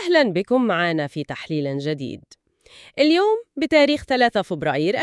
أهلا بكم معنا في تحليل جديد اليوم بتاريخ 3 فبراير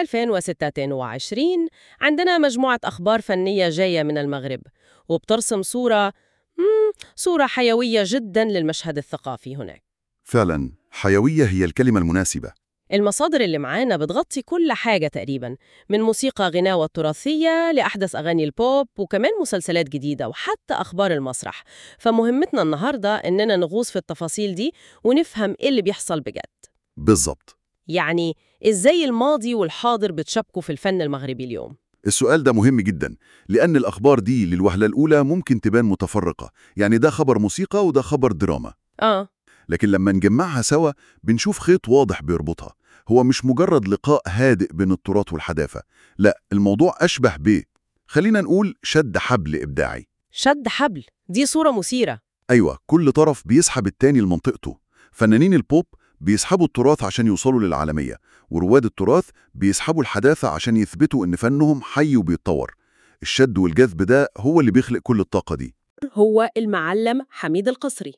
2026 عندنا مجموعة أخبار فنية جاية من المغرب وبترسم صورة مم، صورة حيوية جدا للمشهد الثقافي هناك فعلا حيوية هي الكلمة المناسبة المصادر اللي معانا بتغطي كل حاجة تقريبا من موسيقى غناوة التراثية لأحدث أغاني البوب وكمان مسلسلات جديدة وحتى أخبار المسرح فمهمتنا النهاردة إننا نغوص في التفاصيل دي ونفهم إيه اللي بيحصل بجد بالظبط يعني إزاي الماضي والحاضر بتشابكوا في الفن المغربي اليوم السؤال ده مهم جدا لأن الأخبار دي للوهلة الأولى ممكن تبان متفرقة يعني ده خبر موسيقى وده خبر دراما آه لكن لما نجمعها سوا بنشوف خيط واضح بيربطها هو مش مجرد لقاء هادئ بين التراث والحداثة لا الموضوع أشبه ب خلينا نقول شد حبل إبداعي شد حبل دي صورة مثيرة أيوة كل طرف بيسحب التاني لمنطقته فنانين البوب بيسحبوا التراث عشان يوصلوا للعالمية ورواد التراث بيسحبوا الحداثة عشان يثبتوا إن فنهم حي وبيتطور الشد والجذب ده هو اللي بيخلق كل الطاقة دي هو المعلم حميد القصري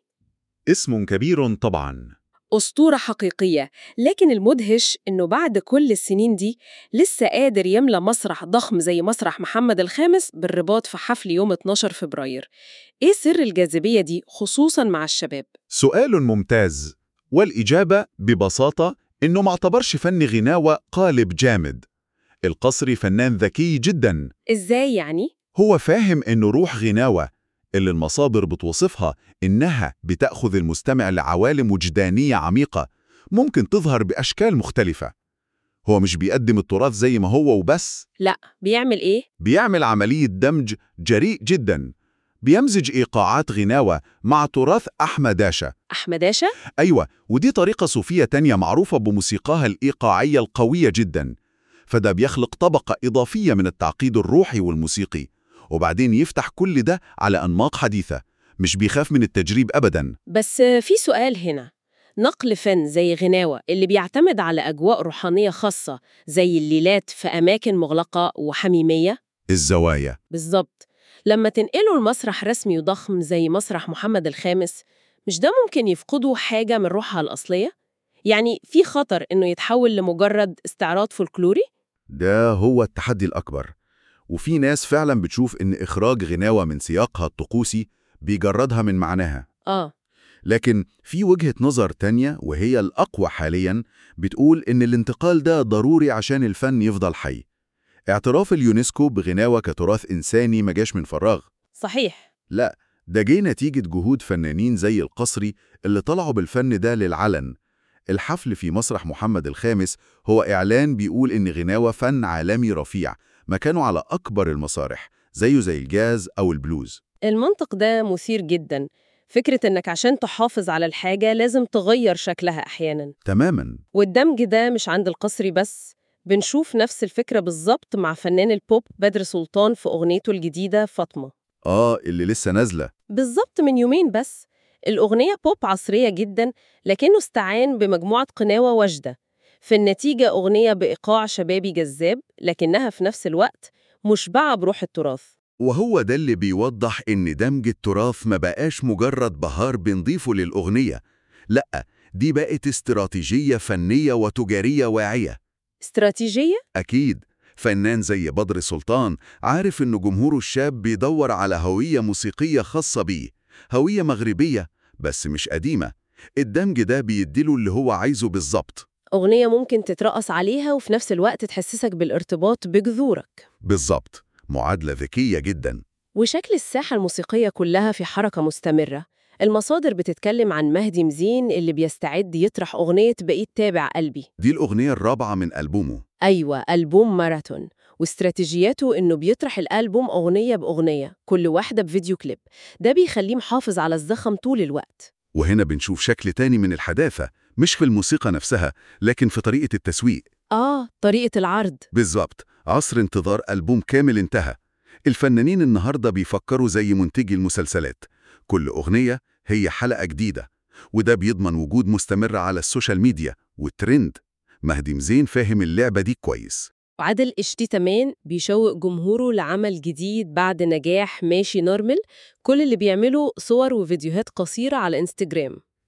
اسم كبير طبعا أسطورة حقيقية لكن المدهش إنه بعد كل السنين دي لسه قادر يملى مسرح ضخم زي مسرح محمد الخامس بالرباط في حفل يوم 12 فبراير إيه سر الجاذبية دي خصوصاً مع الشباب؟ سؤال ممتاز والإجابة ببساطة إنه ما اعتبرش فن غناوة قالب جامد القصري فنان ذكي جدا إزاي يعني؟ هو فاهم إنه روح غناوة اللي المصادر بتوصفها إنها بتأخذ المستمع لعوالم وجدانية عميقة ممكن تظهر بأشكال مختلفة هو مش بيقدم التراث زي ما هو وبس لا بيعمل إيه؟ بيعمل عملية دمج جريء جدا بيمزج إيقاعات غناوة مع تراث أحمداشا أحمداشا؟ أيوة ودي طريقة صوفية تانية معروفة بموسيقاها الإيقاعية القوية جدا فده بيخلق طبقة إضافية من التعقيد الروحي والموسيقي وبعدين يفتح كل ده على أنماط حديثة مش بيخاف من التجريب أبدا بس في سؤال هنا نقل فن زي غناوة اللي بيعتمد على أجواء روحانية خاصة زي الليلات في أماكن مغلقة وحميمية الزوايا بالظبط لما تنقله لمسرح رسمي وضخم زي مسرح محمد الخامس مش ده ممكن يفقدوا حاجة من روحها الأصلية؟ يعني في خطر إنه يتحول لمجرد استعراض فولكلوري؟ ده هو التحدي الأكبر وفي ناس فعلا بتشوف إن إخراج غناوة من سياقها الطقوسي بيجردها من معناها آه لكن في وجهة نظر تانية وهي الأقوى حاليا بتقول إن الانتقال ده ضروري عشان الفن يفضل حي اعتراف اليونسكو بغناوة كتراث إنساني ما جاش من فراغ صحيح لا ده جه نتيجة جهود فنانين زي القصري اللي طلعوا بالفن ده للعلن الحفل في مسرح محمد الخامس هو إعلان بيقول إن غناوة فن عالمي رفيع مكانه على أكبر المسارح زيه زي الجاز أو البلوز المنطق ده مثير جدا فكرة إنك عشان تحافظ على الحاجة لازم تغير شكلها أحياناً تماما والدمج ده مش عند القصري بس بنشوف نفس الفكرة بالظبط مع فنان البوب بدر سلطان في أغنيته الجديدة فاطمة آه اللي لسه نازلة بالظبط من يومين بس الأغنية بوب عصرية جدا لكنه استعان بمجموعة قناوة وجدة في النتيجة أغنية بإيقاع شبابي جذاب لكنها في نفس الوقت مشبعة بروح التراث وهو ده اللي بيوضح إن دمج التراث ما بقاش مجرد بهار بنضيفه للأغنية لأ دي بقت استراتيجية فنية وتجارية واعية استراتيجية؟ أكيد فنان زي بدر سلطان عارف إن جمهوره الشاب بيدور على هوية موسيقية خاصة بيه هوية مغربية بس مش قديمة الدمج ده بيديله اللي هو عايزه بالظبط أغنية ممكن تترقص عليها وفي نفس الوقت تحسسك بالارتباط بجذورك بالظبط معادلة ذكية جدا وشكل الساحة الموسيقية كلها في حركة مستمرة المصادر بتتكلم عن مهدي مزين اللي بيستعد يطرح أغنية بقيت تابع قلبي دي الأغنية الرابعة من ألبومه أيوة ألبوم ماراثون واستراتيجيته إنه بيطرح الألبوم أغنية بأغنية كل واحدة بفيديو كليب ده بيخليه محافظ على الزخم طول الوقت وهنا بنشوف شكل تاني من الحداثة مش في الموسيقى نفسها لكن في طريقة التسويق آه طريقة العرض بالظبط عصر انتظار ألبوم كامل انتهى الفنانين النهاردة بيفكروا زي منتجي المسلسلات كل أغنية هي حلقة جديدة وده بيضمن وجود مستمر على السوشيال ميديا والترند مهدي مزين فاهم اللعبة دي كويس وعادل إشتي تمان بيشوق جمهوره لعمل جديد بعد نجاح ماشي نورمال كل اللي بيعمله صور وفيديوهات قصيرة على انستجرام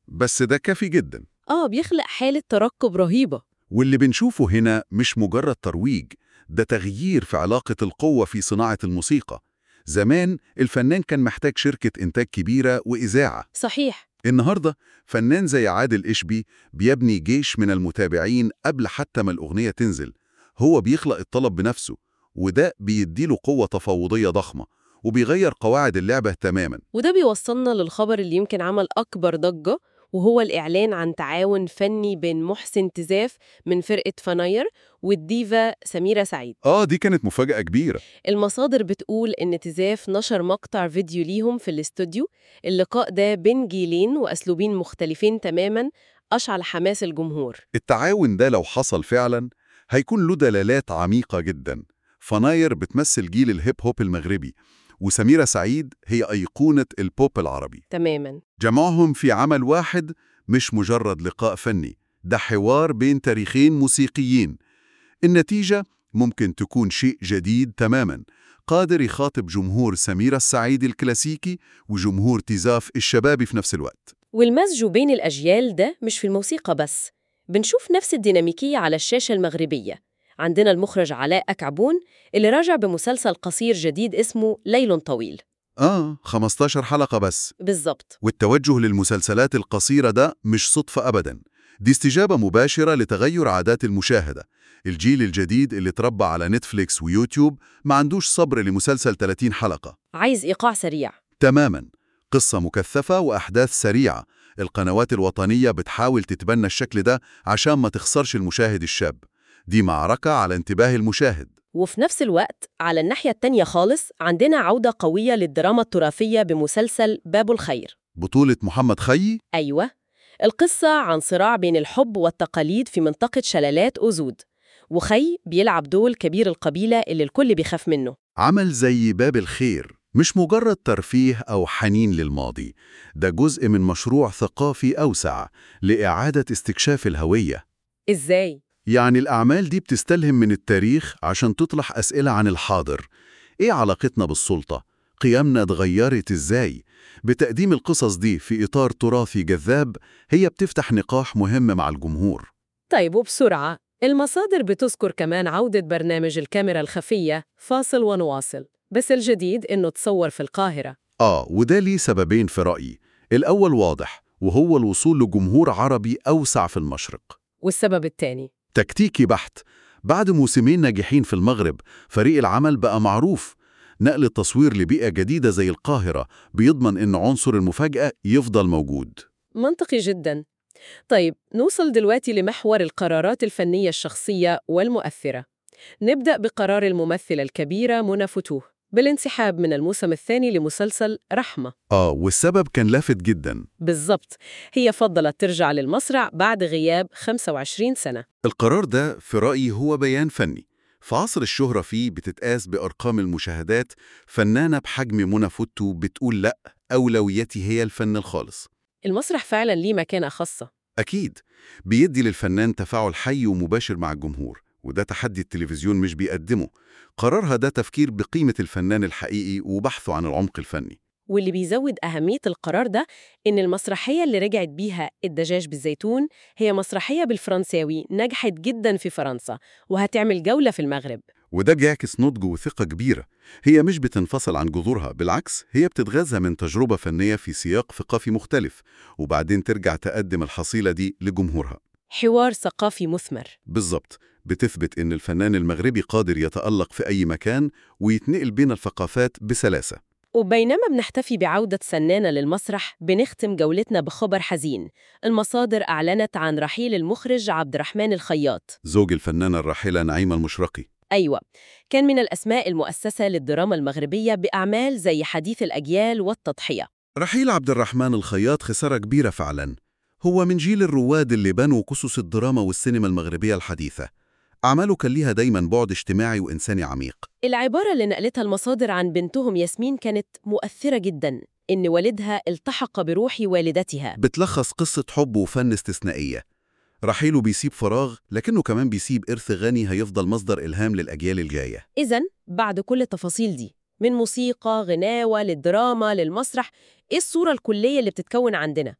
بس ده كافي جدا آه بيخلق حالة ترقب رهيبة واللي بنشوفه هنا مش مجرد ترويج ده تغيير في علاقة القوة في صناعة الموسيقى زمان الفنان كان محتاج شركة إنتاج كبيرة وإذاعة صحيح النهاردة فنان زي عادل إشبي بيبني جيش من المتابعين قبل حتى ما الأغنية تنزل هو بيخلق الطلب بنفسه وده بيديله قوة تفاوضية ضخمة وبيغير قواعد اللعبة تماما وده بيوصلنا للخبر اللي يمكن عمل أكبر ضجة وهو الإعلان عن تعاون فني بين محسن تزاف من فرقة فناير والديفا سميرة سعيد آه دي كانت مفاجأة كبيرة المصادر بتقول إن تزاف نشر مقطع فيديو ليهم في الاستوديو اللقاء ده بين جيلين وأسلوبين مختلفين تماماً أشعل حماس الجمهور التعاون ده لو حصل فعلا هيكون له دلالات عميقة جدا فناير بتمثل جيل الهيب هوب المغربي وسميرة سعيد هي أيقونة البوب العربي تماماً جمعهم في عمل واحد مش مجرد لقاء فني ده حوار بين تاريخين موسيقيين النتيجة ممكن تكون شيء جديد تماما قادر يخاطب جمهور سميرة السعيد الكلاسيكي وجمهور تزاف الشبابي في نفس الوقت والمزج بين الأجيال ده مش في الموسيقى بس بنشوف نفس الديناميكية على الشاشة المغربية عندنا المخرج علاء أكعبون اللي راجع بمسلسل قصير جديد اسمه ليل طويل آه 15 حلقة بس بالظبط والتوجه للمسلسلات القصيرة ده مش صدفة أبداً دي استجابة مباشرة لتغير عادات المشاهدة الجيل الجديد اللي تربى على نتفليكس ويوتيوب ما عندوش صبر لمسلسل 30 حلقة عايز إيقاع سريع تماماً قصة مكثفة وأحداث سريعة القنوات الوطنية بتحاول تتبنى الشكل ده عشان ما تخسرش المشاهد الشاب دي معركة على انتباه المشاهد وفي نفس الوقت على الناحية التانية خالص عندنا عودة قوية للدراما التراثية بمسلسل باب الخير بطولة محمد خيي أيوة القصة عن صراع بين الحب والتقاليد في منطقة شلالات أوزود وخي بيلعب دور كبير القبيلة اللي الكل بيخاف منه عمل زي باب الخير مش مجرد ترفيه أو حنين للماضي ده جزء من مشروع ثقافي أوسع لإعادة استكشاف الهوية إزاي؟ يعني الأعمال دي بتستلهم من التاريخ عشان تطرح أسئلة عن الحاضر إيه علاقتنا بالسلطة؟ قيمنا اتغيرت إزاي؟ بتقديم القصص دي في إطار تراثي جذاب هي بتفتح نقاش مهم مع الجمهور طيب وبسرعة المصادر بتذكر كمان عودة برنامج الكاميرا الخفية فاصل ونواصل بس الجديد إنه تصور في القاهرة آه وده ليه سببين في رأيي الأول واضح وهو الوصول لجمهور عربي أوسع في المشرق والسبب الثاني تكتيكي بحت بعد موسمين ناجحين في المغرب فريق العمل بقى معروف نقل التصوير لبيئة جديدة زي القاهرة بيضمن إن عنصر المفاجأة يفضل موجود منطقي جدا طيب نوصل دلوقتي لمحور القرارات الفنية الشخصية والمؤثرة نبدأ بقرار الممثلة الكبيرة منى فتوح بالانسحاب من الموسم الثاني لمسلسل رحمة آه والسبب كان لافت جدا بالضبط هي فضلت ترجع للمسرح بعد غياب 25 سنة القرار ده في رأيي هو بيان فني في عصر الشهرة فيه بتتقاس بأرقام المشاهدات فنانة بحجم منى فتو بتقول لأ أولويتي هي الفن الخالص المسرح فعلا ليه مكانة خاصة أكيد بيدي للفنان تفاعل حي ومباشر مع الجمهور وده تحدي التلفزيون مش بيقدمه قرارها ده تفكير بقيمة الفنان الحقيقي وبحثه عن العمق الفني واللي بيزود أهمية القرار ده إن المسرحية اللي رجعت بيها الدجاج بالزيتون هي مسرحية بالفرنساوي نجحت جدا في فرنسا وهتعمل جولة في المغرب وده بيعكس نضج وثقة كبيرة هي مش بتنفصل عن جذورها بالعكس هي بتتغذى من تجربة فنية في سياق ثقافي مختلف وبعدين ترجع تقدم الحصيلة دي لجمهورها حوار ثقافي مثمر بالظبط بتثبت إن الفنان المغربي قادر يتألق في أي مكان ويتنقل بين الثقافات بسلاسة وبينما بنحتفي بعودة سنانة للمسرح بنختم جولتنا بخبر حزين المصادر أعلنت عن رحيل المخرج عبد الرحمن الخياط زوج الفنانة الراحلة نعيمة المشرقي أيوة كان من الأسماء المؤسسة للدراما المغربية بأعمال زي حديث الأجيال والتضحية رحيل عبد الرحمن الخياط خسارة كبيرة فعلا هو من جيل الرواد اللي بنوا قصص الدراما والسينما المغربية الحديثة أعماله كان ليها دايما بعد اجتماعي وإنساني عميق العبارة اللي نقلتها المصادر عن بنتهم ياسمين كانت مؤثرة جدا إن والدها التحق بروح والدتها بتلخص قصة حب وفن استثنائية رحيله بيسيب فراغ لكنه كمان بيسيب إرث غني هيفضل مصدر إلهام للأجيال الجاية إذا بعد كل التفاصيل دي من موسيقى غناوة للدراما للمسرح إيه الصورة الكلية اللي بتتكون عندنا؟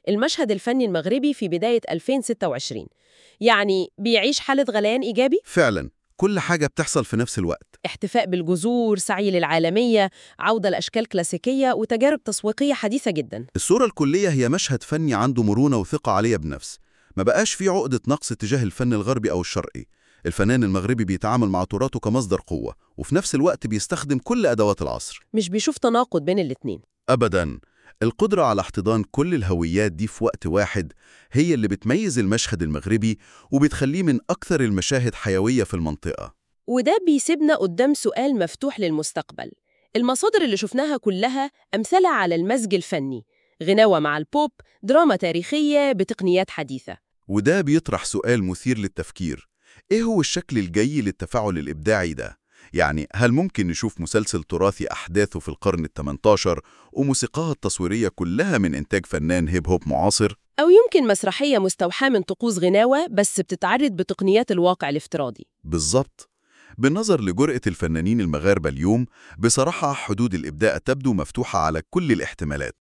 المشهد الفني المغربي في بداية 2026 يعني بيعيش حالة غليان إيجابي فعلا كل حاجة بتحصل في نفس الوقت احتفاء بالجذور سعي للعالمية عودة لأشكال كلاسيكية وتجارب تسويقية حديثة جدا الصورة الكلية هي مشهد فني عنده مرونة وثقة عالية بنفس ما بقاش فيه عقدة نقص تجاه الفن الغربي أو الشرقي الفنان المغربي بيتعامل مع تراثه كمصدر قوة وفي نفس الوقت بيستخدم كل أدوات العصر مش بيشوف تناقض بين الاتنين أبداً القدرة على احتضان كل الهويات دي في وقت واحد هي اللي بتميز المشهد المغربي وبتخليه من أكثر المشاهد حيوية في المنطقة وده بيسيبنا قدام سؤال مفتوح للمستقبل المصادر اللي شفناها كلها أمثلة على المزج الفني غناوة مع البوب دراما تاريخية بتقنيات حديثة وده بيطرح سؤال مثير للتفكير إيه هو الشكل الجاي للتفاعل الإبداعي ده؟ يعني هل ممكن نشوف مسلسل تراثي أحداثه في القرن الثمنتاشر وموسيقاها التصويرية كلها من إنتاج فنان هيب هوب معاصر؟ أو يمكن مسرحية مستوحاة من طقوس غناوة بس بتتعرض بتقنيات الواقع الافتراضي بالظبط بالنظر لجرأة الفنانين المغاربة اليوم بصراحة حدود الإبداع تبدو مفتوحة على كل الاحتمالات